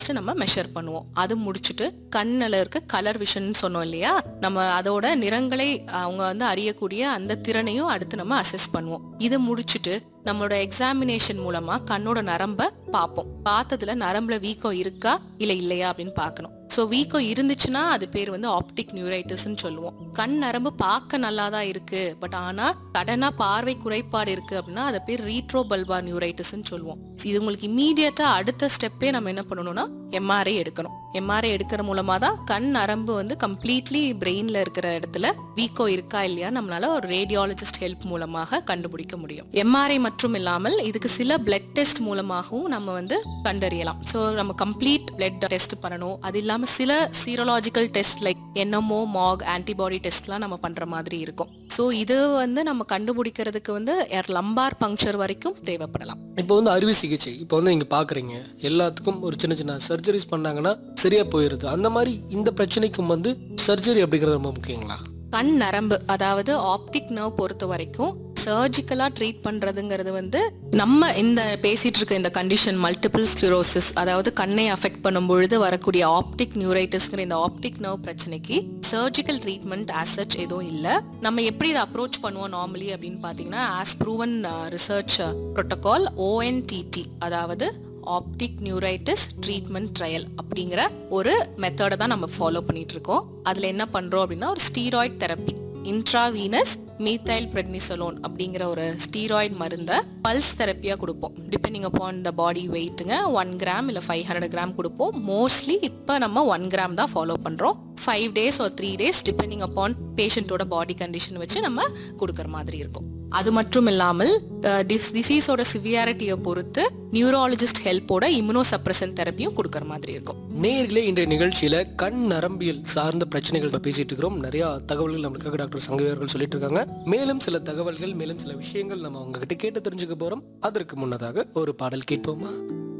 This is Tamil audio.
ஃபர்ஸ்ட் நம்ம மெஷர் பண்ணுவோம் அது முடிச்சுட்டு கண்ணில் இருக்க கலர் விஷன் சொன்னோம் இல்லையா நம்ம அதோட நிறங்களை அவங்க வந்து அறியக்கூடிய அந்த திறனையும் அடுத்து நம்ம அசஸ் பண்ணுவோம் இது முடிச்சுட்டு நம்மளோட எக்ஸாமினேஷன் மூலமா கண்ணோட நரம்ப பார்ப்போம் பார்த்ததுல நரம்புல வீக்கம் இருக்கா இல்ல இல்லையா அப்படின்னு பார்க்கணும் ஸோ வீக்கம் இருந்துச்சுன்னா அது பேர் வந்து ஆப்டிக் நியூரைட்டிஸ்ன்னு சொல்லுவோம் கண் நரம்பு பார்க்க நல்லா தான் இருக்கு பட் ஆனா கடனா பார்வை குறைபாடு இருக்கு அப்படின்னா அது பேர் ரீட்ரோ பல்பா நியூரைட்டிஸ்ன்னு சொல்லுவோம் இது உங்களுக்கு இம்மீடியட்டா அடுத்த ஸ்டெப்பே நம்ம என்ன பண்ணணும்னா எம்ஆர்ஐ எடுக்கணும் எம்ஆர்ஐ எடுக்கிற மூலமா தான் கண் நரம்பு வந்து கம்ப்ளீட்லி பிரெயின்ல இருக்கிற இடத்துல வீக்கோ இருக்கா இல்லையா நம்மளால ஒரு ரேடியாலஜிஸ்ட் ஹெல்ப் மூலமாக கண்டுபிடிக்க முடியும் எம்ஆர்ஐ மற்றும் இல்லாமல் இதுக்கு சில பிளட் டெஸ்ட் மூலமாகவும் நம்ம வந்து கண்டறியலாம் ஸோ நம்ம கம்ப்ளீட் பிளட் டெஸ்ட் பண்ணணும் அது இல்லாம சில சீரோலாஜிக்கல் டெஸ்ட் லைக் என்னமோ மாக் ஆன்டிபாடி டெஸ்ட்லாம் நம்ம பண்ற மாதிரி இருக்கும் ஸோ இது வந்து நம்ம கண்டுபிடிக்கிறதுக்கு வந்து லம்பார் பங்க்சர் வரைக்கும் தேவைப்படலாம் இப்போ வந்து அறுவை சிகிச்சை இப்போ வந்து நீங்க பாக்குறீங்க எல்லாத்துக்கும் ஒரு சின்ன சின்ன சர்ஜரிஸ் பண்ணாங்கன்னா சரியா போயிருது அந்த மாதிரி இந்த பிரச்சனைக்கும் வந்து சர்ஜரி அப்படிங்கிறது ரொம்ப முக்கியங்களா கண் நரம்பு அதாவது ஆப்டிக் நர்வ் பொறுத்த வரைக்கும் சர்ஜிக்கலா ட்ரீட் பண்றதுங்கிறது வந்து நம்ம இந்த பேசிட்டு இருக்க இந்த கண்டிஷன் மல்டிபிள் ஸ்க்ளிரோசிஸ் அதாவது கண்ணை அஃபெக்ட் பண்ணும் பொழுது வரக்கூடிய ஆப்டிக் நியூரைட்டிஸ்ங்கிற இந்த ஆப்டிக் நர்வ் பிரச்சனைக்கு சர்ஜிக்கல் ட்ரீட்மெண்ட் ஆஸ் சச் எதுவும் இல்லை நம்ம எப்படி இதை அப்ரோச் பண்ணுவோம் நார்மலி அப்படின்னு பார்த்தீங்கன்னா as proven research protocol ONTT அதாவது ஆப்டிக் நியூரைட்டிஸ் ட்ரீட்மெண்ட் ட்ரையல் அப்படிங்கிற ஒரு மெத்தடை தான் நம்ம ஃபாலோ பண்ணிட்டு இருக்கோம் அதில் என்ன பண்ணுறோம் அப்படின்னா ஒரு steroid therapy intravenous methyl prednisolone அப்படிங்கிற ஒரு ஸ்டீராய்டு மருந்தை பல்ஸ் தெரப்பியாக கொடுப்போம் டிபெண்டிங் அப்பான் த பாடி வெயிட்டுங்க ஒன் கிராம் இல்லை ஃபைவ் ஹண்ட்ரட் கிராம் கொடுப்போம் மோஸ்ட்லி இப்போ நம்ம ஒன் கிராம் தான் ஃபாலோ பண்ணுறோம் ஃபைவ் டேஸ் ஒரு த்ரீ டேஸ் டிபெண்டிங் அப்பான் பேஷண்ட்டோட பாடி கண்டிஷன் வச்சு நம்ம கொடுக்குற மாதிரி இருக்கும் அது மட்டும் இல்லாமல் டிசீஸோட சிவியாரிட்டியை பொறுத்து நியூராலஜிஸ்ட் ஹெல்ப்போட இம்யூனோ சப்ரசன் தெரப்பியும் கொடுக்குற மாதிரி இருக்கும் நேர்களே இன்றைய நிகழ்ச்சியில கண் நரம்பியல் சார்ந்த பிரச்சனைகள் பத்தி பேசிட்டு இருக்கிறோம் நிறைய தகவல்கள் நம்மளுக்காக டாக்டர் சங்கவி அவர்கள் சொல்லிட்டு இருக்காங்க மேலும் சில தகவல்கள் மேலும் சில விஷயங்கள் நம்ம அவங்க கிட்ட கேட்டு தெரிஞ்சுக்க போறோம் அதற்கு முன்னதாக ஒரு பாடல் கேட்போமா